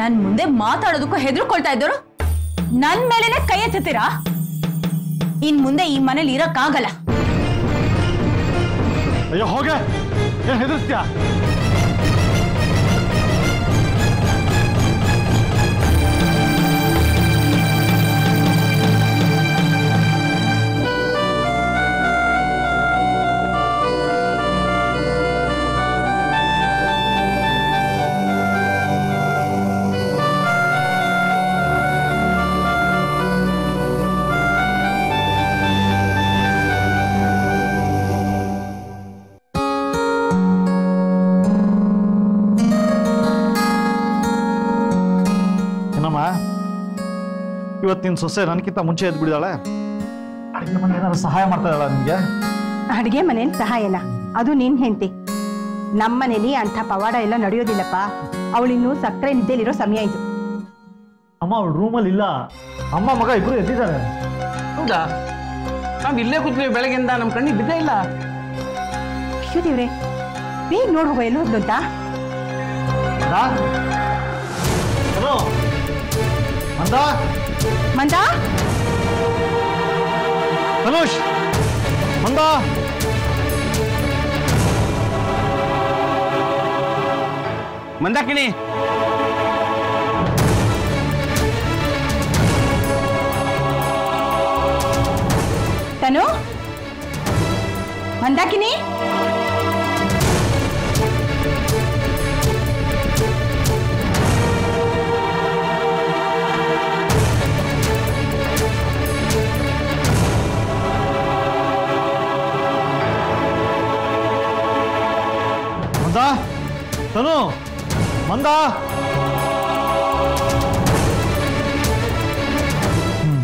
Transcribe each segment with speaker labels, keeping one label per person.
Speaker 1: ನನ್ ಮುಂದೆ ಮಾತಾಡೋದಕ್ಕೂ ಹೆದರ್ಕೊಳ್ತಾ ಇದ್ದವರು ನನ್ ಮೇಲೆನೆ ಕೈ ಎತ್ತುತ್ತೀರಾ ಇನ್ ಮುಂದೆ ಈ ಮನೇಲಿ ಇರಕ್ಕಾಗಲ್ಲ
Speaker 2: ಅಯ್ಯೋ ಹೋಗೆ ಏನ್ ಹೆದರ್ಸ್ತ್ಯಾ ಏನಮ್ಮ ಇವತ್ತು ನಿನ್ ಸೊಸೆ ನನಗಿಂತ ಮುಂಚೆ ಎದ್ದು ಬಿಡಿದಾಳೆ ಅಡುಗೆ ಮನೆ ಏನಾದ್ರು ಸಹಾಯ ಮಾಡ್ತಾ ಇದ್ದಾಳ ನಿಮ್ಗೆ
Speaker 3: ಅಡಿಗೆ ಮನೇಲಿ ಸಹಾಯನ ಅದು ನಿನ್ ಹೆಂಡತಿ ನಮ್ಮನೇಲಿ ಅಂಥ ಪವಾಡ ಎಲ್ಲ ನಡೆಯೋದಿಲ್ಲಪ್ಪ ಅವಳಿನ್ನು ಸಕ್ಕರೆ ನಿದ್ದೆಲಿರೋ ಸಮಯ ಇದು
Speaker 2: ಅಮ್ಮ ಅವಳು ರೂಮಲ್ಲಿ ಇಲ್ಲ ಅಮ್ಮ ಮಗ ಇಬ್ರು ಎದ್ದಿದ್ದಾರೆ
Speaker 4: ಹೌದಾ ನಾವು ಇಲ್ಲೇ ಕೂತ್ವಿ ಬೆಳಗ್ಗೆಯಿಂದ ನಮ್ಮ ಕಣ್ಣಿಗೆ ಬಿದ್ದೇ ಇಲ್ಲ
Speaker 3: ಅಯ್ಯೋ ದೇವ್ರೆ ಬೇಗ ನೋಡ್ ಹೋಗೋ ಎಲ್ಲೋ ಹೋದ್ಲು ಅಂತ
Speaker 2: ರಾ? ಹಲೋ ಮಂದ
Speaker 3: ಮಂದ
Speaker 2: ಧನುಷ್ ಮಂದ
Speaker 4: ಮಂದಾಕಿಣಿ
Speaker 3: ತನು ಮಂದಾಕಿನಿ
Speaker 2: ಮಂದ ತನು ಮಂದ ಹ್ಮ್.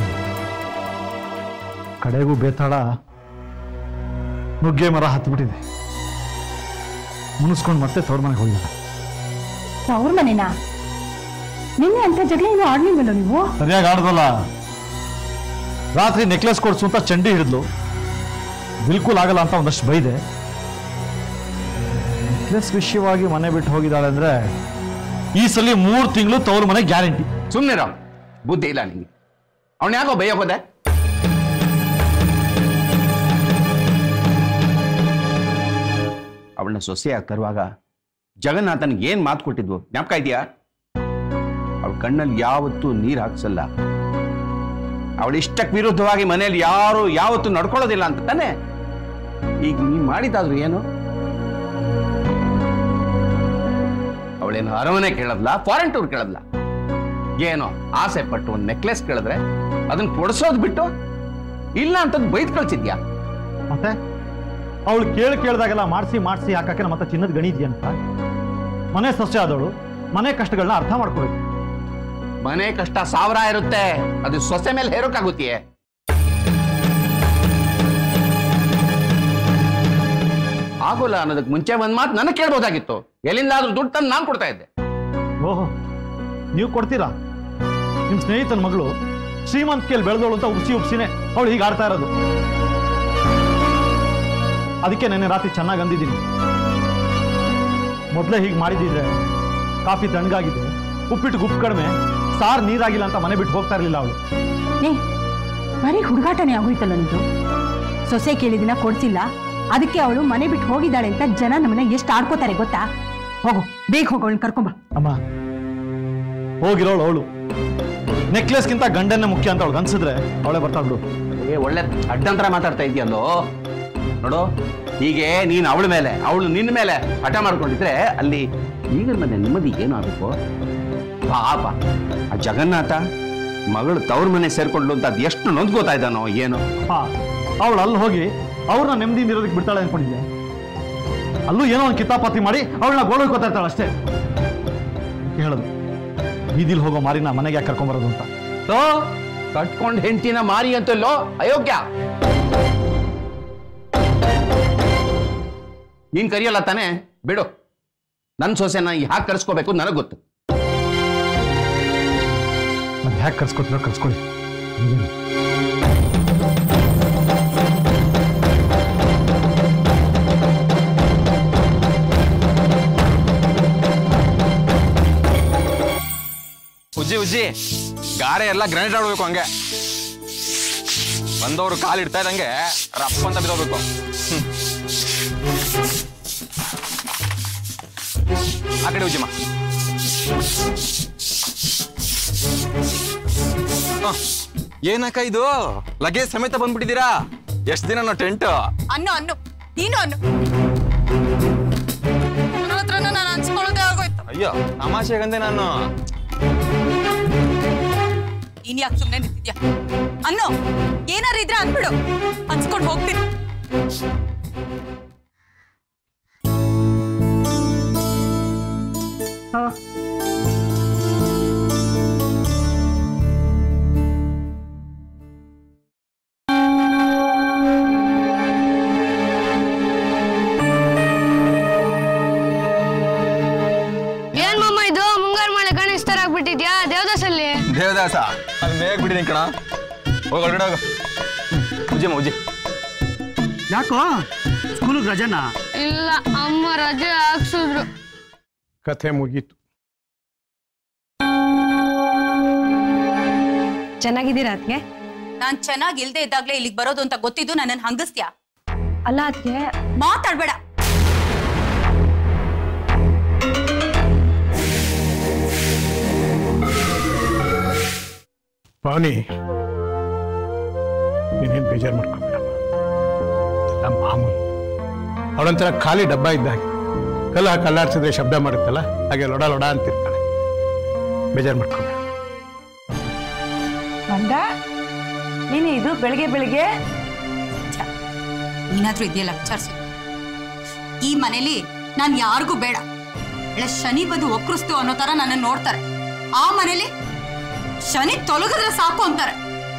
Speaker 2: ಕಡೆಗೂ ಬೇತಾಳ ನುಗ್ಗೆ ಮರ ಹತ್ಬಿಟ್ಟಿದೆ ಮುನಿಸ್ಕೊಂಡು ಮತ್ತೆ ತವ್ರ ಮನೆಗೆ ಹೋಗಿದ್ದಾರೆ
Speaker 3: ಅವ್ರ ಮನೆನಾ ನಿನ್ನೆ ಅಂತ ಜಗಳ ಏನು ಆಡ್ಲಿಲ್ವಲ್ಲ ನೀವು
Speaker 2: ಸರಿಯಾಗಿ ಆಡ್ದಲ್ಲ ರಾತ್ರಿ ನೆಕ್ಲೆಸ್ ಕೊಡ್ಸು ಅಂತ ಚಂಡಿ ಹಿಡಿದ್ಲು ಬಿಲ್ಕುಲ್ ಆಗಲ್ಲ ಅಂತ ಒಂದಷ್ಟು ಬೈದೆ ನೆಕ್ಲೆಸ್ ವಿಷಯವಾಗಿ ಮನೆ ಬಿಟ್ಟು ಹೋಗಿದ್ದಾಳೆ ಅಂದ್ರೆ ಈ ಸಲ ಮೂರು ತಿಂಗಳು ತವ್ರ ಮನೆ ಗ್ಯಾರಂಟಿ
Speaker 4: ಸುಮ್ಮನಿರೋ ಬುದ್ಧಿ ಇಲ್ಲ ನಿಂಗೆ ಅವನ ಯಾಕೋ ಬೈಯಕ್ ಹೋದೆ ಅವಳನ್ನ ಸೊಸೆಯಾಗಿ ತರುವಾಗ ಜಗನ್ನಾಥನ್ಗೆ ಏನ್ ಮಾತು ಕೊಟ್ಟಿದ್ವು ಜ್ಞಾಪಕ ಇದೆಯಾ ಅವಳ ಕಣ್ಣಲ್ಲಿ ಯಾವತ್ತೂ ನೀರು ಹಾಕ್ಸಲ್ಲ ಅವಳ ಇಷ್ಟಕ್ಕೆ ವಿರುದ್ಧವಾಗಿ ಮನೆಯಲ್ಲಿ ಯಾರು ಯಾವತ್ತೂ ನಡ್ಕೊಳ್ಳೋದಿಲ್ಲ ಅಂತ ತಾನೆ ಈಗ ನೀ ಮಾಡಿದಾದ್ರು ಏನು ಅವಳೇನು ಅರಮನೆ ಕೇಳದ್ಲ ಫಾರೆನ್ ಟೂರ್ ಕೇಳದ್ಲ ಏನೋ ಆಸೆ ಪಟ್ಟು ಒಂದು ನೆಕ್ಲೆಸ್ ಕೇಳಿದ್ರೆ ಅದನ್ನ ಕೊಡ್ಸೋದ್ ಬಿಟ್ಟು ಇಲ್ಲ ಅಂತಂದು ಬೈದ್ ಕಳ್ಸಿದ್ಯಾ
Speaker 2: ಮತ್ತೆ ಅವಳು ಕೇಳಿ ಕೇಳಿದಾಗೆಲ್ಲ ಮಾಡಿಸಿ ಮಾಡಿಸಿ ಹಾಕಕ್ಕೆ ನಮ್ಮ ಮತ್ತೆ ಚಿನ್ನದ ಗಣಿ ಇದೆಯಂತ ಮನೆ ಸಸ್ಯ ಆದವಳು ಮನೆ ಕಷ್ಟಗಳನ್ನ ಅರ್ಥ ಮಾಡ್ಕೋಬೇಕು
Speaker 4: ಮನೆ ಕಷ್ಟ ಸಾವಿರ ಇರುತ್ತೆ ಅದು ಸೊಸೆ ಮೇಲೆ ಹೇರೋಕ್ಕಾಗುತ್ತೆಯೇ ಆಗೋಲ್ಲ ಅನ್ನೋದಕ್ಕೆ ಮುಂಚೆ ಒಂದ್ ಮಾತು ನನಗೆ ಕೇಳ್ಬೋದಾಗಿತ್ತು ಎಲ್ಲಿಂದಾದ್ರೂ ದುಡ್ಡು ತಂದು ನಾನು ಕೊಡ್ತಾ ಇದ್ದೆ
Speaker 2: ಓಹೋ ನೀವು ಕೊಡ್ತೀರಾ ನಿಮ್ಮ ಸ್ನೇಹಿತನ ಮಗಳು ಶ್ರೀಮಂತಿಕೆಯಲ್ಲಿ ಬೆಳೆದವಳು ಅಂತ ಉಪ್ಸಿ ಉಪ್ಸಿನೇ ಅವಳು ಹೀಗೆ ಆಡ್ತಾ ಇರೋದು ಅದಕ್ಕೆ ನೆನ್ನೆ ರಾತ್ರಿ ಚೆನ್ನಾಗಿ ಅಂದಿದ್ದೀನಿ ಮೊದಲೇ ಹೀಗೆ ಮಾಡಿದಿದ್ರೆ ಕಾಫಿ ತಣ್ಣಗಾಗಿದೆ ಉಪ್ಪಿಟ್ಟು ಗುಪ್ಪು ಕಡಿಮೆ ಸಾರು ನೀರಾಗಿಲ್ಲ ಅಂತ ಮನೆ ಬಿಟ್ಟು ಹೋಗ್ತಾ ಇರಲಿಲ್ಲ ಅವಳು
Speaker 3: ಏ ಬರೀ ಹುಡುಗಾಟನೇ ಆಗೋಯ್ತಲ್ಲ ನಿಂದು ಸೊಸೆ ಕೇಳಿದಿನ ಕೊಡ್ಸಿಲ್ಲ ಅದಕ್ಕೆ ಅವಳು ಮನೆ ಬಿಟ್ಟು ಹೋಗಿದ್ದಾಳೆ ಅಂತ ಜನ ನಮ್ಮನ್ನ ಎಷ್ಟು ಆಡ್ಕೋತಾರೆ ಗೊತ್ತಾ ಹೋಗು ಬೇಗ ಹೋಗು ಅವಳನ್ನ ಕರ್ಕೊಂಬ
Speaker 2: ಅಮ್ಮ ಹೋಗಿರೋಳು ಅವಳು ನೆಕ್ಲೆಸ್ಗಿಂತ ಗಂಡನ್ನೇ ಮುಖ್ಯ ಅಂತ ಅವಳು ಅನ್ಸಿದ್ರೆ ಅವಳೇ ಬರ್ತಾಳು
Speaker 4: ಏ ಒಳ್ಳೆ ಅಡ್ಡಂತರ ಮಾತಾಡ್ತಾ ಇದೆಯಲ್ಲೋ ನೋಡು ಹೀಗೆ ನೀನು ಅವಳ ಮೇಲೆ ಅವಳು ನಿನ್ನ ಮೇಲೆ ಹಠ ಮಾಡ್ಕೊಂಡಿದ್ರೆ ಅಲ್ಲಿ ಈಗ ಮನೆ ನೆಮ್ಮದಿ ಏನಾಗಬೇಕು ಪಾಪ ಆ ಜಗನ್ನಾಥ ಮಗಳು ತವ್ರ ಮನೆ ಸೇರ್ಕೊಂಡ್ಲು ಅಂತ ಅದು ಎಷ್ಟು ನೊಂದ್ಕೋತಾ ಇದ್ದಾನೋ ಏನೋ
Speaker 2: ಹಾ ಅವಳು ಅಲ್ಲಿ ಹೋಗಿ ಅವ್ರನ್ನ ನೆಮ್ಮದಿಯಿಂದ ಇರೋದಕ್ಕೆ ಬಿಡ್ತಾಳೆ ಅನ್ಕೊಂಡಿದ್ದೆ ಅಲ್ಲೂ ಏನೋ ಒಂದು ಕಿತಾಪಾತಿ ಮಾಡಿ ಅವಳನ್ನ ಗೋಳೋಯ್ಕೋತಾ ಇರ್ತಾಳೆ ಅಷ್ಟೇ ಹೇಳೋದು ಬೀದಿಲ್ ಹೋಗೋ ಮಾರಿನ ಮನೆಗೆ ಯಾಕೆ ಕರ್ಕೊಂಬರೋದು ಅಂತ
Speaker 4: ಲೋ ಕಟ್ಕೊಂಡ್ ಹೆಂಡತಿನ ಮಾರಿ ಅಂತಲ್ಲೋ ಅಯೋಗ್ಯ ನೀನ್ ಕರಿಯಲ್ಲ ತಾನೇ ಬಿಡು ನನ್ನ ಸೊಸೆನ ಯಾಕೆ ಕರ್ಸ್ಕೋಬೇಕು ನನಗೆ ಗೊತ್ತು
Speaker 2: ಅದು ಹ್ಯಾಕ್ ಕರ್ಸ್ಕೊತಿರೋ ಕರ್ಸ್ಕೊಳ್ಳಿ ಹಂಗೇನು?
Speaker 5: ಉಜ್ಜಿ ಉಜ್ಜಿ ಗಾರೆ ಎಲ್ಲ ಗ್ರಾನೈಟ್ ಆಡ್ಬೇಕು ಹಂಗೆ ಬಂದವರು ಕಾಲು ಇಡ್ತಾ ಇದ್ದಂಗೆ ರಪ್ಪ ಅಂತ ಬಿದ್ದೋಗ್ಬೇಕು ಹ್ಮ್. ಆ ಕಡೆ ಉಜ್ಜಿಮ್ಮ ಹ, ಏನಕ್ಕ ಇದು ಲಗೇಜ್ ಸಮೇತ ಬಂದ್ಬಿಟ್ಟಿದ್ದೀರಾ ಎಷ್ಟು ದಿನ ಟೆಂಟ್
Speaker 1: ಅನ್ನು ಅನ್ನು ನೀನು ಅನ್ನು ನನ್ನ ಹತ್ರನೂ ನಾನು ಅನ್ಸ್ಕೊಳ್ಳೋದೇ ಆಗೋಯ್ತು
Speaker 5: ಅಯ್ಯೋ ತಮಾಷೆಗಂದೆ ನಾನು
Speaker 1: ನೀನ್ ಯಾಕೆ ಸುಮ್ಮನೆ ನಿಂತಿದ್ಯಾ ಅನ್ನು ಏನಾರು ಇದ್ರೆ ಅಂದ್ಬಿಡು ಅನ್ಸ್ಕೊಂಡು ಹೋಗ್ತೀನಿ
Speaker 6: ಏನ್ ಮಮ್ಮ ಇದು ಮುಂಗಾರು ಮಳೆ ಕಾಣಿಸ್ತಾರ ಆಗ್ಬಿಟ್ಟಿದ್ಯಾ ದೇವದಾಸಲ್ಲಿ
Speaker 5: ದೇವದಾಸ ಅದು ಮೇಗ್ ಬಿಟ್ಟಿದ್ದೀನಿ ಕಣ ಹೋಗ ಹೊರಗಡೆ ಹೋಗು ಉಜ್ಜಿಮ್ಮ ಉಜ್ಜಿ
Speaker 7: ಯಾಕೋ ಸ್ಕೂಲಿಗೆ ರಜನಾ
Speaker 6: ಇಲ್ಲ ಅಮ್ಮ ರಜೆ ಹಾಕ್ಸಿದ್ರು
Speaker 8: ಕಥೆ ಮುಗೀತು
Speaker 3: ಚೆನ್ನಾಗಿದ್ದೀರಾ ಅದ್ಗೆ
Speaker 1: ನಾನ್ ಚೆನ್ನಾಗಿ ಇಲ್ದೇ ಇದ್ದಾಗ್ಲೇ ಇಲ್ಲಿಗೆ ಬರೋದು ಅಂತ ಗೊತ್ತಿದ್ದು ನನ್ನನ್ನು ಹಂಗಸ್ತ್ಯಾ
Speaker 3: ಅಲ್ಲ ಅದ್ಗೆ
Speaker 1: ಮಾತಾಡ್ಬೇಡ
Speaker 8: ಪಾವನಿ ನೀನೇನು ಬೇಜಾರು ಮಾಡ್ಕೊಂಬಿಡಮ್ಮ ಎಲ್ಲ ಮಾಮೂಲು ಅವಳೊಂಥರ ಖಾಲಿ ಡಬ್ಬ ಇದ್ದಾಗ ಕಲ್ಲ ಕಲ್ಲಾಡ್ಸಿದ್ರೆ ಶಬ್ದ ಮಾಡುತ್ತಲ್ಲ ಹಾಗೆ ಲೊಡ ಲೊಡ ಅಂತಿರ್ತಾಳೆ ಬೇಜಾರು ಮಾಡ್ಕೊಂಬೇಡ
Speaker 3: ಬಂದ ನೀನು ಇದು ಬೆಳಿಗ್ಗೆ ಬೆಳಿಗ್ಗೆ
Speaker 1: ನೀನಾದ್ರೂ ಇದೆಯಲ್ಲ ವಿಚಾರಿಸು ಈ ಮನೇಲಿ ನಾನ್ ಯಾರಿಗೂ ಬೇಡ ಒಳ್ಳೆ ಶನಿ ಬಂದು ಒಕ್ರಿಸ್ತು ಅನ್ನೋ ತರ ನನ್ನ ನೋಡ್ತಾರೆ ಆ ಮನೇಲಿ ಶನಿ ತೊಲಗಿದ್ರೆ ಸಾಕು ಅಂತಾರೆ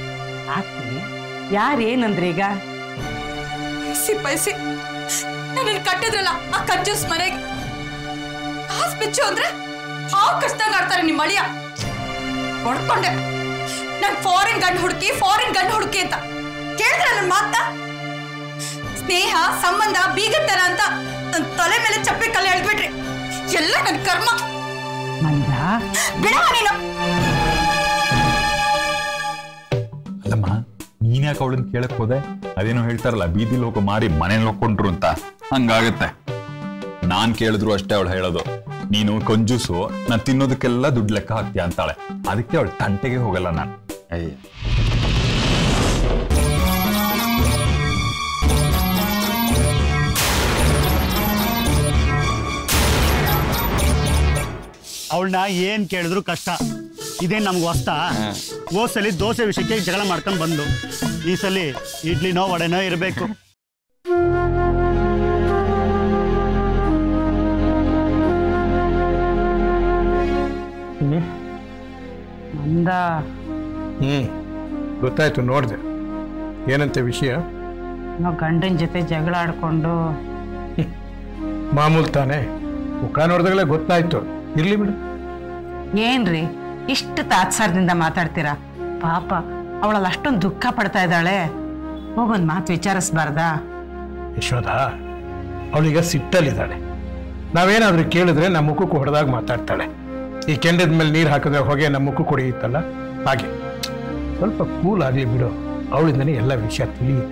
Speaker 3: ಯಾರು ಏನಂದ್ರೆ ಈಗ
Speaker 1: ಸಿಪ್ಪೈಸಿ ನನ್ನನ್ನು ಕಟ್ಟಿದ್ರಲ್ಲ ಆ ಕಂಜೂಸ್ ಮನೆಗೆ ಕಾಸ್ ಬಿಚ್ಚು ಅಂದ್ರೆ ಹಾವು ಕಷ್ಟದಾಗ ಆಡ್ತಾರೆ ನಿಮ್ಮ ಅಳಿಯ ಹೊಡ್ಕೊಂಡೆ ನನ್ ಫಾರಿನ್ ಗಂಡು ಹುಡುಕಿ ಫಾರಿನ್ ಗಂಡು ಹುಡುಕಿ ಅಂತ ಕೇಳಿದ್ರ ನನ್ನ ಮಾತ ಸ್ನೇಹ ಸಂಬಂಧ ಬೀಗತ್ತರ ಅಂತ ನನ್ ತಲೆ ಮೇಲೆ ಚಪ್ಪಿ ಕಲ್ಲು ಎಳ್ದ್ಬಿಟ್ರಿ ಎಲ್ಲ ನನ್ ಕರ್ಮ
Speaker 3: ಮಂದ
Speaker 1: ಬಿಡವ ನೀನು
Speaker 9: ಅಲ್ಲಮ್ಮ ನೀನ್ ಯಾಕೆ ಅವಳನ್ನ ಕೇಳಕ್ ಹೋದೆ ಅದೇನೋ ಹೇಳ್ತಾರಲ್ಲ ಬೀದಿಲಿ ಹೋಗೋ ಮಾರಿ ಮನೇಲಿ ಹೋಗ್ಕೊಂಡ್ರು ಅಂತ ಹಂಗಾಗತ್ತೆ ನಾನ್ ಕೇಳಿದ್ರು ಅಷ್ಟೇ ಅವಳು ಹೇಳೋದು ನೀನು ಕಂಜೂಸು ನಾನ್ ತಿನ್ನೋದಕ್ಕೆಲ್ಲ ದುಡ್ಡು ಲೆಕ್ಕ ಹಾಕ್ತೀಯ ಅಂತಾಳೆ ಅದಕ್ಕೆ ಅವಳು ತಂಟೆಗೆ ಹೋಗಲ್ಲ ನಾನು
Speaker 4: ಅಯ್ಯ
Speaker 7: ಅವಳನ್ನ ಏನ್ ಕೇಳಿದ್ರು ಕಷ್ಟ ಇದೇನ್ ನಮ್ಗೆ ಹೊಸ್ತಾ ಹೋದ್ ಸಲಿ ದೋಸೆ ವಿಷಯಕ್ಕೆ ಜಗಳ ಮಾಡ್ಕೊಂಡು ಬಂದು ಈ ಸಲಿ ಇಡ್ಲಿನೋ ವಡೆನೋ ಇರಬೇಕು
Speaker 3: ಮಂದ
Speaker 8: ಹ್ಞೂ ಗೊತ್ತಾಯ್ತು ನೋಡಿದೆ ಏನಂತೆ ವಿಷಯ
Speaker 3: ನಾವು ಗಂಡನ ಜೊತೆ ಜಗಳ ಆಡ್ಕೊಂಡು
Speaker 8: ಮಾಮೂಲು ತಾನೇ ಮುಖ ನೋಡಿದಾಗಲೇ ಗೊತ್ತಾಯ್ತು ಇರ್ಲಿ ಬಿಡು
Speaker 3: ಏನ್ರಿ ಇಷ್ಟು ತಾತ್ಸಾರದಿಂದ ಮಾತಾಡ್ತೀರಾ ಪಾಪ ಅವಳಲ್ಲಿ ಅಷ್ಟೊಂದು ದುಃಖ ಪಡ್ತಾ ಇದ್ದಾಳೆ ಹೋಗೊಂದು ಮಾತು ವಿಚಾರಿಸ್ಬಾರ್ದಾ
Speaker 8: ಯಶೋಧ ಅವಳೀಗ ಸಿಟ್ಟಲ್ಲಿದ್ದಾಳೆ ನಾವೇನಾದ್ರೂ ಕೇಳಿದ್ರೆ ನಮ್ಮ ಮುಖಕ್ಕೆ ಹೊಡೆದಾಗ ಮಾತಾಡ್ತಾಳೆ ಈ ಕೆಂಡದ ಮೇಲೆ ನೀರು ಹಾಕಿದ್ರೆ ಹೊಗೆ ನಮ್ಮ ಮುಖಕ್ಕೆ ಹೊಡೆಯುತ್ತಲ್ಲ ಹಾಗೆ ಸ್ವಲ್ಪ ಕೂಲ್ ಆಗಲಿ ಬಿಡು ಅವಳಿಂದನೇ ಎಲ್ಲ ವಿಷಯ ತಿಳಿಯುತ್ತೆ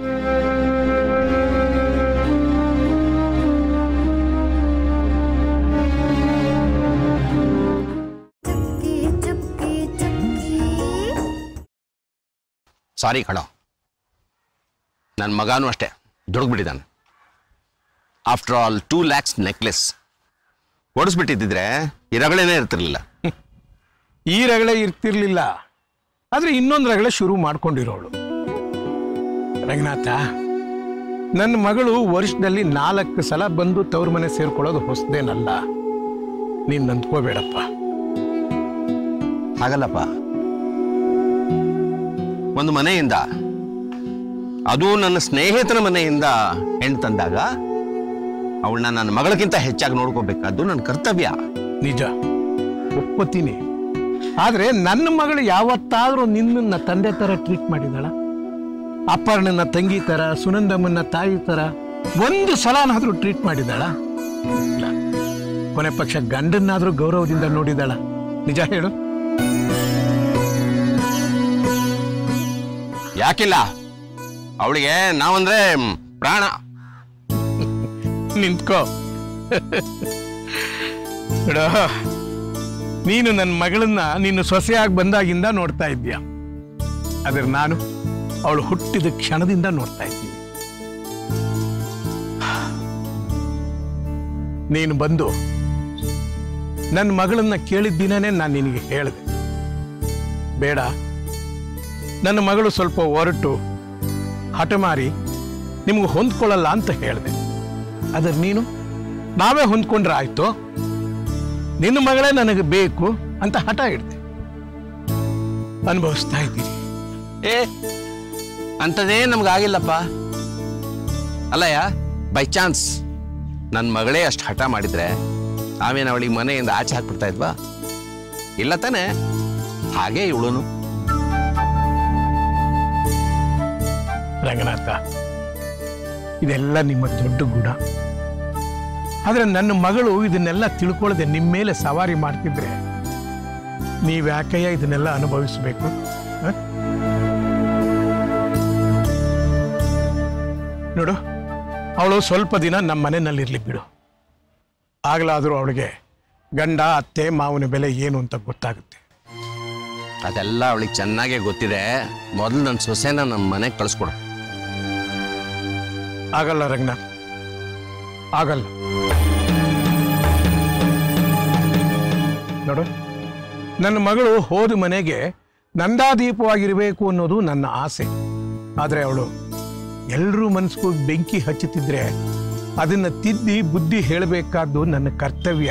Speaker 4: ಸಾರಿ ಕಣ ನನ್ನ ಮಗನೂ ಅಷ್ಟೇ ದುಡುಗ್ಬಿಟ್ಟಿದ್ದಾನೆ after all two lakhs necklace ಓಡಿಸ್ಬಿಟ್ಟಿದ್ದಿದ್ರೆ ಈ ರಗಳೇನೇ ಇರ್ತಿರ್ಲಿಲ್ಲ
Speaker 8: ಈ ರಗಳೆ ಇರ್ತಿರ್ಲಿಲ್ಲ ಆದ್ರೆ ಇನ್ನೊಂದು ರಗಳೆ ಶುರು ಮಾಡ್ಕೊಂಡಿರೋಳು ರಂಗನಾಥ ನನ್ನ ಮಗಳು ವರ್ಷದಲ್ಲಿ ನಾಲ್ಕು ಸಲ ಬಂದು ತವ್ರ ಮನೆ ಸೇರ್ಕೊಳ್ಳೋದು ಹೊಸದೇನಲ್ಲ ನೀನ್ ನಂದ್ಕೋಬೇಡಪ್ಪ
Speaker 4: ಹಾಗಲ್ಲಪ್ಪ ಒಂದು ಮನೆಯಿಂದ ಅದು ನನ್ನ ಸ್ನೇಹಿತನ ಮನೆಯಿಂದ ಹೆಣ್ಣು ತಂದಾಗ ಅವಳನ್ನ ನನ್ನ ಮಗಳಕ್ಕಿಂತ ಹೆಚ್ಚಾಗಿ ನೋಡ್ಕೋಬೇಕಾದ್ದು ನನ್ನ ಕರ್ತವ್ಯ
Speaker 8: ನಿಜ ಒಪ್ಪತ್ತೀನಿ ಆದ್ರೆ ನನ್ನ ಮಗಳು ಯಾವತ್ತಾದ್ರೂ ನಿನ್ನನ್ನ ತಂದೆ ತರ ಟ್ರೀಟ್ ಮಾಡಿದಾಳ ಅಪ್ಪರ್ಣನ ತಂಗಿ ತರ ಸುನಂದಮ್ಮನ ತಾಯಿ ತರ ಒಂದು ಸಲನಾದ್ರೂ ಟ್ರೀಟ್ ಮಾಡಿದಾಳ ಇಲ್ಲ ಕೊನೆ ಪಕ್ಷ ಗಂಡನ್ನಾದ್ರೂ ಗೌರವದಿಂದ ನೋಡಿದಾಳ ನಿಜ ಹೇಳು
Speaker 4: ಯಾಕಿಲ್ಲ ಅವಳಿಗೆ ನಾವಂದ್ರೆ ಮ್, ಪ್ರಾಣ
Speaker 8: ನಿಂತ್ಕೋ ನೋಡ ನೀನು ನನ್ನ ಮಗಳನ್ನ ನೀನು ಸೊಸೆಯಾಗಿ ಬಂದಾಗಿಂದ ನೋಡ್ತಾ ಇದ್ದೀಯ ಆದ್ರೆ ನಾನು ಅವಳು ಹುಟ್ಟಿದ ಕ್ಷಣದಿಂದ ನೋಡ್ತಾ ಇದ್ದೀನಿ ನೀನು ಬಂದು ನನ್ನ ಮಗಳನ್ನ ಕೇಳಿದ ದಿನನೇ ನಾನು ನಿನಗೆ ಹೇಳಿದೆ ಬೇಡ ನನ್ನ ಮಗಳು ಸ್ವಲ್ಪ ಹೊರಟು ಹಠಮಾರಿ ನಿಮ್ಗೆ ಹೊಂದ್ಕೊಳ್ಳಲ್ಲ ಅಂತ ಹೇಳಿದೆ ಆದ್ರೆ ನೀನು ನಾವೇ ಹೊಂದ್ಕೊಂಡ್ರೆ ಆಯ್ತು ನಿನ್ನ ಮಗಳೇ ನನಗೆ ಬೇಕು ಅಂತ ಹಠ ಹಿಡ್ದೆ ಅನುಭವಿಸ್ತಾ ಇದ್ದೀನಿ
Speaker 4: ಏ ಅಂಥದೇ ನಮ್ಗಾಗಿಲ್ಲಪ್ಪ ಅಲ್ಲಯ್ಯ ಬೈ ಚಾನ್ಸ್ ನನ್ನ ಮಗಳೇ ಅಷ್ಟು ಹಠ ಮಾಡಿದ್ರೆ ನಾವೇನು ಅವಳಿಗೆ ಮನೆಯಿಂದ ಆಚೆ ಹಾಕ್ಬಿಡ್ತಾ ಇದ್ವಾ ಇಲ್ಲ ತಾನೆ ಹಾಗೆ ಇವಳುನು
Speaker 8: ರಂಗನಾಥ ಇದೆಲ್ಲ ನಿಮ್ಮ ದೊಡ್ಡ ಗುಣ ಆದ್ರೆ ನನ್ನ ಮಗಳು ಇದನ್ನೆಲ್ಲ ತಿಳ್ಕೊಳ್ಳದೆ ನಿಮ್ಮ ಮೇಲೆ ಸವಾರಿ ಮಾಡ್ತಿದ್ರೆ ನೀವ್ಯಾಕಯ್ಯ ಇದನ್ನೆಲ್ಲ ಅನುಭವಿಸ್ಬೇಕು ಹ? ನೋಡು ಅವಳು ಸ್ವಲ್ಪ ದಿನ ನಮ್ಮ ಮನೆಯಲ್ಲಿರ್ಲಿ ಬಿಡು ಆಗ್ಲಾದ್ರೂ ಅವಳಿಗೆ ಗಂಡ ಅತ್ತೆ ಮಾವನ ಬೆಲೆ ಏನು ಅಂತ ಗೊತ್ತಾಗುತ್ತೆ
Speaker 4: ಅದೆಲ್ಲ ಅವಳಿಗೆ ಚೆನ್ನಾಗೇ ಗೊತ್ತಿದೆ ಮೊದಲು ನನ್ನ ಸೊಸೆನ ನಮ್ಮ ಮನೆಗೆ ಕಳಿಸ್ಕೊಡು
Speaker 8: ಆಗಲ್ಲ ರಂಗನಾಥ್ ಆಗಲ್ಲ ನೋಡು ನನ್ನ ಮಗಳು ಹೋದ ಮನೆಗೆ ನಂದಾದೀಪವಾಗಿರಬೇಕು ಅನ್ನೋದು ನನ್ನ ಆಸೆ ಆದರೆ ಅವಳು ಎಲ್ಲರೂ ಮನಸ್ಸಿಗೂ ಬೆಂಕಿ ಹಚ್ಚುತ್ತಿದ್ರೆ ಅದನ್ನ ತಿದ್ದಿ ಬುದ್ಧಿ ಹೇಳಬೇಕಾದ್ದು ನನ್ನ ಕರ್ತವ್ಯ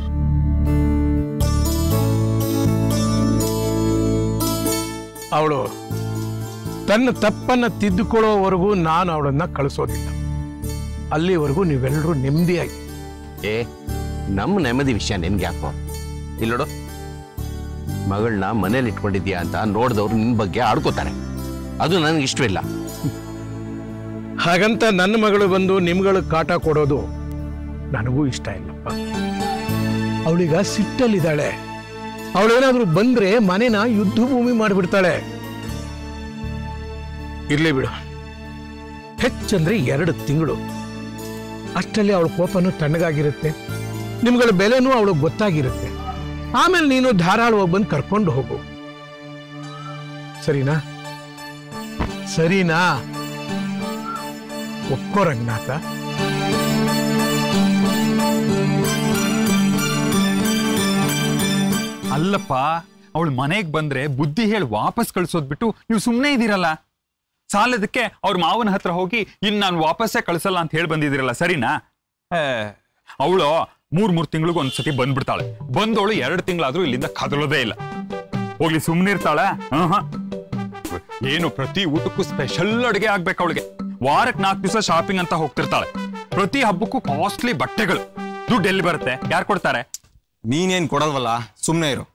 Speaker 8: ಅವಳು ತನ್ನ ತಪ್ಪನ್ನ ತಿದ್ದುಕೊಳ್ಳೋವರೆಗೂ ನಾನು ಅವಳನ್ನ ಕಳಿಸೋದಿಲ್ಲ ಅಲ್ಲಿವರೆಗೂ ನೀವೆಲ್ಲರೂ ನೆಮ್ಮದಿಯಾಗಿ
Speaker 4: ಏ ನಮ್ಮ ನೆಮ್ಮದಿ ವಿಷಯ ನಿನ್ಗೆ ಯಾಕೋ ಇಲ್ಲಿ ನೋಡು ಮಗಳನ್ನ ಮನೇಲಿ ಇಟ್ಕೊಂಡಿದ್ಯಾ ಅಂತ ನೋಡಿದವ್ರು ನಿನ್ನ ಬಗ್ಗೆ ಆಡ್ಕೋತಾರೆ ಅದು ನನಗೆ ಇಷ್ಟವಿಲ್ಲ
Speaker 8: ಹಾಗಂತ ನನ್ನ ಮಗಳು ಬಂದು ನಿಮ್ಗಳು ಕಾಟ ಕೊಡೋದು ನನಗೂ ಇಷ್ಟ ಇಲ್ಲಪ್ಪ ಅವಳೀಗ ಸಿಟ್ಟಲ್ಲಿದ್ದಾಳೆ ಅವಳೇನಾದ್ರೂ ಬಂದ್ರೆ ಮನೆನ ಯುದ್ಧ ಭೂಮಿ ಮಾಡಿಬಿಡ್ತಾಳೆ ಇರ್ಲಿ ಬಿಡು ಹೆಚ್ಚಂದ್ರೆ ಎರಡು ತಿಂಗಳು ಅಷ್ಟರಲ್ಲಿ ಅವಳ ಕೋಪನೂ ತಣ್ಣಗಾಗಿರುತ್ತೆ ನಿಮ್ಗಳ ಬೆಲೆನೂ ಅವಳಿಗೆ ಗೊತ್ತಾಗಿರುತ್ತೆ ಆಮೇಲೆ ನೀನು ಧಾರಾಳವಾಗಿ ಬಂದು ಕರ್ಕೊಂಡು ಹೋಗು ಸರಿನಾ ಸರಿನಾ ಒಪ್ಪೋ ರಂಗನಾಥ
Speaker 9: ಅಲ್ಲಪ್ಪ ಅವಳು ಮನೆಗೆ ಬಂದ್ರೆ ಬುದ್ಧಿ ಹೇಳಿ ವಾಪಸ್ ಕಳ್ಸೋದ್ ಬಿಟ್ಟು ನೀವು ಸುಮ್ಮನೆ ಇದ್ದೀರಲ್ಲ ಸಾಲದಕ್ಕೆ ಅವ್ರ ಮಾವನ ಹತ್ರ ಹೋಗಿ ಇನ್ ನಾನು ವಾಪಸ್ಸೇ ಕಳ್ಸಲ್ಲ ಅಂತ ಹೇಳಿ ಬಂದಿದ್ದೀರಲ್ಲ ಸರಿನಾ ಅವಳು ಮೂರ್ ಮೂರ್ ತಿಂಗಳಿಗೂ ಒಂದ್ಸತಿ ಬಂದ್ಬಿಡ್ತಾಳೆ ಬಂದವಳು ಎರಡು ತಿಂಗಳಾದ್ರೂ ಇಲ್ಲಿಂದ ಕದಲೋದೇ ಇಲ್ಲ ಹೋಗ್ಲಿ ಸುಮ್ಮನೆ ಇರ್ತಾಳೆ ಏನು ಪ್ರತಿ ಊಟಕ್ಕೂ ಸ್ಪೆಷಲ್ ಅಡುಗೆ ಆಗ್ಬೇಕು ಅವಳಿಗೆ ವಾರಕ್ಕೆ ನಾಲ್ಕು ದಿವಸ ಶಾಪಿಂಗ್ ಅಂತ ಹೋಗ್ತಿರ್ತಾಳೆ ಪ್ರತಿ ಹಬ್ಬಕ್ಕೂ ಕಾಸ್ಟ್ಲಿ ಬಟ್ಟೆಗಳು ದುಡ್ಡು ಎಲ್ಲಿ ಬರುತ್ತೆ ಯಾರು ಕೊಡ್ತಾರೆ
Speaker 5: ನೀನೇನ್ ಕೊಡಲ್ವಲ್ಲ ಸುಮ್ಮನೆ ಇರು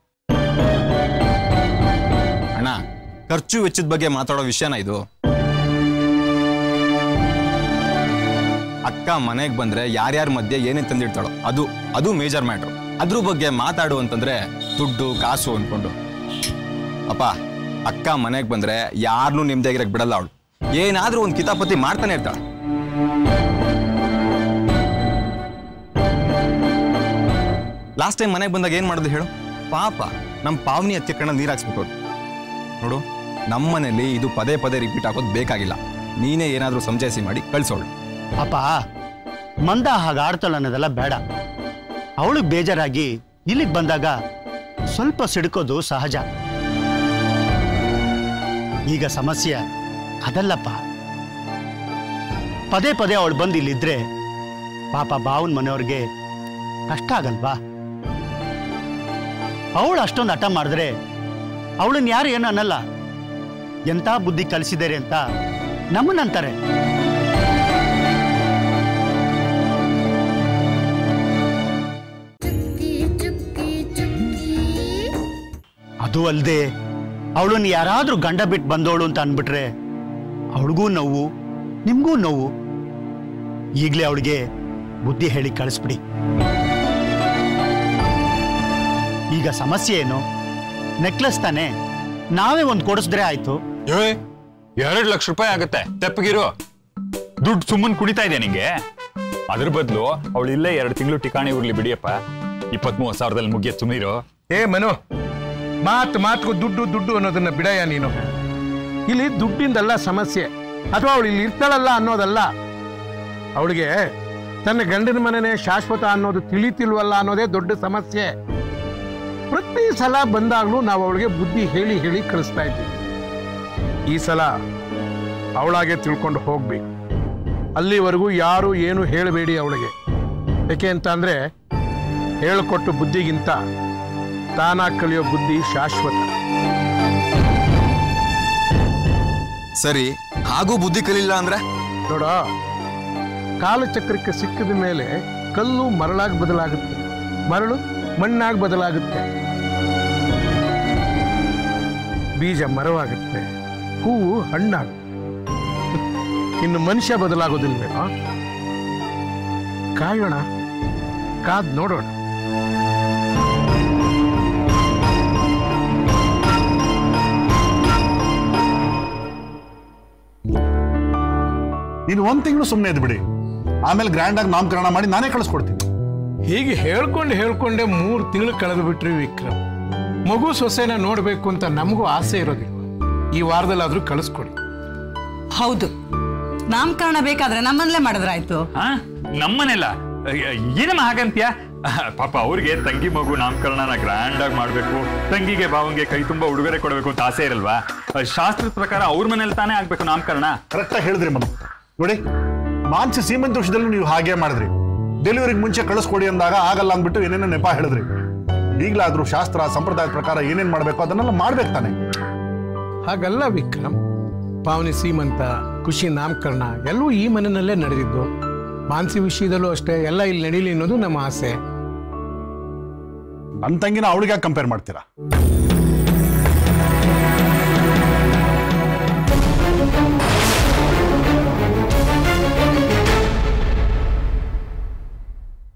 Speaker 5: ಅಣ್ಣ ಖರ್ಚು ವೆಚ್ಚದ ಬಗ್ಗೆ ಮಾತಾಡೋ ವಿಷಯನ ಇದು ಅಕ್ಕ ಮನೆಗೆ ಬಂದ್ರೆ ಯಾರ್ಯಾರ ಮಧ್ಯೆ ಏನೇನ್ ತಂದಿಡ್ತಾಳೋ ಅದು ಅದು ಮೇಜರ್ ಮ್ಯಾಟ್ರು ಅದ್ರ ಬಗ್ಗೆ ಮಾತಾಡು ಅಂತಂದ್ರೆ ದುಡ್ಡು ಕಾಸು ಅನ್ಕೊಂಡು ಅಪ್ಪ ಅಕ್ಕ ಮನೆಗೆ ಬಂದ್ರೆ ಯಾರನ್ನೂ ನಿಮ್ದಾಗಿರಕ್ ಬಿಡಲ್ಲ ಅವಳು ಏನಾದ್ರೂ ಒಂದು ಕಿತಾಪತಿ ಮಾಡ್ತಾನೆ ಇರ್ತಾಳೆ ಲಾಸ್ಟ್ ಟೈಮ್ ಮನೆಗೆ ಬಂದಾಗ ಏನ್ ಮಾಡೋದು ಹೇಳು ಪಾಪ ನಮ್ಮ ಪಾವನಿ ಹತ್ತಿ ಕಣ್ಣ ನೀರು ಹಾಕ್ಸ್ಬಿಟ್ಟು ನೋಡು ನಮ್ಮ ಮನೇಲಿ ಇದು ಪದೇ ಪದೇ ರಿಪೀಟ್ ಆಗೋದು ಬೇಕಾಗಿಲ್ಲ ನೀನೇ ಏನಾದ್ರೂ ಸಮಜಾಯಿಸಿ ಮಾಡಿ ಕಳ್ಸೋಳು
Speaker 10: ಅಪ್ಪ ಮಂದ ಹಾಗೆ ಆಡ್ತಾಳ ಅನ್ನೋದೆಲ್ಲ ಬೇಡ ಅವಳಿಗೆ ಬೇಜಾರಾಗಿ ಇಲ್ಲಿಗೆ ಬಂದಾಗ ಸ್ವಲ್ಪ ಸಿಡ್ಕೋದು ಸಹಜ ಈಗ ಸಮಸ್ಯೆ ಅದಲ್ಲಪ್ಪ ಪದೇ ಪದೇ ಅವಳು ಬಂದು ಇಲ್ಲಿದ್ರೆ ಪಾಪ ಬಾವನ್ ಮನೆಯವ್ರಿಗೆ ಕಷ್ಟ ಆಗಲ್ವಾ ಅವಳು ಅಷ್ಟೊಂದು ಹಠ ಮಾಡಿದ್ರೆ ಅವಳನ್ನ ಯಾರು ಏನು ಅನ್ನಲ್ಲ ಎಂಥ ಬುದ್ಧಿ ಕಲಿಸಿದ್ದಾರೆ ಅಂತ ನಮ್ಮನ್ನಂತಾರೆ ಅದು ಅಲ್ಲದೆ ಅವಳನ್ನ ಯಾರಾದ್ರೂ ಗಂಡ ಬಿಟ್ಟು ಬಂದವಳು ಅಂತ ಅನ್ಬಿಟ್ರೆ ಅವಳಿಗೂ ನೋವು ನಿಮ್ಗೂ ನೋವು ಈಗಲೇ ಅವಳಿಗೆ ಬುದ್ಧಿ ಹೇಳಿ ಕಳಿಸ್ಬಿಡಿ ಈಗ ಸಮಸ್ಯೆ ಏನು ನೆಕ್ಲೆಸ್ ತಾನೆ ನಾವೇ ಒಂದು ಕೊಡಿಸಿದ್ರೆ ಆಯ್ತು
Speaker 5: ಏ
Speaker 9: ಎರಡು ಲಕ್ಷ ರೂಪಾಯಿ ಆಗುತ್ತೆ ತೆಪ್ಪಗಿರು ದುಡ್ಡು ಸುಮ್ಮನೆ ಕುಡಿತಾ ಇದೆ ನಿಂಗೆ ಅದ್ರ ಬದಲು ಅವಳು ಇಲ್ಲೇ ಎರಡು ತಿಂಗಳು ಟಿಕಾಣಿ ಉರ್ಲಿ ಬಿಡಿಯಪ್ಪ ಇಪ್ಪತ್ತ್ ಮೂವತ್ತು ಸಾವಿರದಲ್ಲಿ ಮುಗಿಯ ಸುಮೀರು
Speaker 8: ಏ ಮನು ಮಾತು ಮಾತು ದುಡ್ಡು ದುಡ್ಡು ಅನ್ನೋದನ್ನ ಬಿಡಯ್ಯ ನೀನು ಇಲ್ಲಿ ದುಡ್ಡಿಂದಲ್ಲ ಸಮಸ್ಯೆ ಅಥವಾ ಅವಳು ಇಲ್ಲಿ ಇರ್ತಾಳಲ್ಲ ಅನ್ನೋದಲ್ಲ ಅವಳಿಗೆ ತನ್ನ ಗಂಡನ ಮನೆನೇ ಶಾಶ್ವತ ಅನ್ನೋದು ತಿಳಿತಿಲ್ವಲ್ಲ ಅನ್ನೋದೇ ದೊಡ್ಡ ಸಮಸ್ಯೆ ಪ್ರತಿ ಸಲ ಬಂದಾಗಲೂ ನಾವು ಅವಳಿಗೆ ಬುದ್ಧಿ ಹೇಳಿ ಹೇಳಿ ಕಳಿಸ್ತಾ ಇದ್ದೀವಿ ಈ ಸಲ ಅವಳಾಗೆ ತಿಳ್ಕೊಂಡು ಹೋಗ್ಬೇಕು ಅಲ್ಲಿವರೆಗೂ ಯಾರು ಏನು ಹೇಳಬೇಡಿ ಅವಳಿಗೆ ಯಾಕೆ ಅಂತ ಅಂದ್ರೆ ಹೇಳಿಕೊಟ್ಟು ಬುದ್ಧಿಗಿಂತ ತಾನಾಗಿ ಕಲಿಯೋ ಬುದ್ಧಿ ಶಾಶ್ವತ
Speaker 5: ಸರಿ ಹಾಗೂ ಬುದ್ಧಿ ಕಲಿಲ್ಲ ಅಂದ್ರೆ
Speaker 8: ನೋಡ ಕಾಲಚಕ್ರಕ್ಕೆ ಸಿಕ್ಕಿದ ಮೇಲೆ ಕಲ್ಲು ಮರಳಾಗಿ ಬದಲಾಗುತ್ತೆ ಮರಳು ಮಣ್ಣಾಗಿ ಬದಲಾಗುತ್ತೆ ಬೀಜ ಮರವಾಗುತ್ತೆ ಹೂವು ಹಣ್ಣಾಗುತ್ತೆ ಇನ್ನು ಮನುಷ್ಯ ಬದಲಾಗೋದಿಲ್ವೇನೋ ಕಾಯೋಣ ಕಾದ್ ನೋಡೋಣ
Speaker 11: ನೀನು ಒಂದ್ ತಿಂಗಳು ಸುಮ್ಮನೆ ಇದ್ಬಿಡಿ ಆಮೇಲೆ ಗ್ರ್ಯಾಂಡ್ ಆಗಿ ನಾಮಕರಣ ಮಾಡಿ ನಾನೇ ಕಳಿಸ್ಕೊಡ್ತೀನಿ
Speaker 8: ಹೀಗೆ ಹೇಳ್ಕೊಂಡು ಹೇಳ್ಕೊಂಡೆ ಮೂರು ತಿಂಗಳು ಕಳೆದು ಬಿಟ್ರಿ ವಿಕ್ರಮ್ ಮಗು ಸೊಸೆನ ನೋಡ್ಬೇಕು ಅಂತ ನಮಗೂ ಆಸೆ ಇರೋದಿಲ್ಲ ಈ ವಾರದಲ್ಲಾದ್ರೂ ಕಳಿಸ್ಕೊಡಿ
Speaker 12: ಹೌದು ನಾಮಕರಣ ಬೇಕಾದ್ರೆ ನಮ್ಮಲ್ಲೇ ಮಾಡಿದ್ರಾಯ್ತು
Speaker 9: ಹಾ ನಮ್ಮನೆಲ್ಲ ಏನಮ್ಮ ಹಾಗಂತ್ಯ ಪಾಪ ಅವ್ರಿಗೆ ತಂಗಿ ಮಗು ನಾಮಕರಣನ ಗ್ರ್ಯಾಂಡ್ ಆಗಿ ಮಾಡ್ಬೇಕು ತಂಗಿಗೆ ಭಾವಂಗೆ ಕೈ ತುಂಬಾ ಉಡುಗೊರೆ ಕೊಡಬೇಕು ಅಂತ ಆಸೆ ಇರಲ್ವಾ ಶಾಸ್ತ್ರದ ಪ್ರಕಾರ ಅವ್ರ ಮನೇಲಿ ತಾನೇ ಆಗ್ಬೇಕು ನಾಮಕರಣ
Speaker 11: ಕರೆಕ್ಟಾಗಿ ಹೇಳಿದ್ರಿ ಮನು ನೋಡಿ ಮಾನ್ಸಿ ಸೀಮಂತ ವರ್ಷದಲ್ಲೂ ನೀವು ಹಾಗೆ ಮಾಡಿದ್ರಿ ಡೆಲಿವರಿಗೆ ಮುಂಚೆ ಕಳಿಸ್ಕೊಡಿ ಅಂದಾಗ ಆಗಲ್ಲ ಅಂದ್ಬಿಟ್ಟು ಏನೇನೋ ನೆಪ ಹೇಳಿದ್ರಿ ಈಗಲಾದ್ರೂ ಶಾಸ್ತ್ರ ಸಂಪ್ರದಾಯದ ಪ್ರಕಾರ ಏನೇನ್ ಮಾಡ್ಬೇಕು ಅದನ್ನೆಲ್ಲ ಮಾಡ್ಬೇಕು ತಾನೆ
Speaker 8: ಹಾಗಲ್ಲ ವಿಕ್ರಮ್ ಪಾವನಿ ಸೀಮಂತ ಖುಷಿ ನಾಮಕರಣ ಎಲ್ಲವೂ ಈ ಮನೆಯಲ್ಲೇ ನಡೆದಿದ್ದು ಮಾನಸಿ ವಿಷಯದಲ್ಲೂ ಅಷ್ಟೇ ಎಲ್ಲ ಇಲ್ಲಿ ನಡೀಲಿ ಅನ್ನೋದು ನಮ್ಮ ಆಸೆ
Speaker 11: ನನ್ನ ತಂಗಿನ ಅವಳಿಗೆ ಕಂಪೇರ್ ಮಾಡ್ತೀರಾ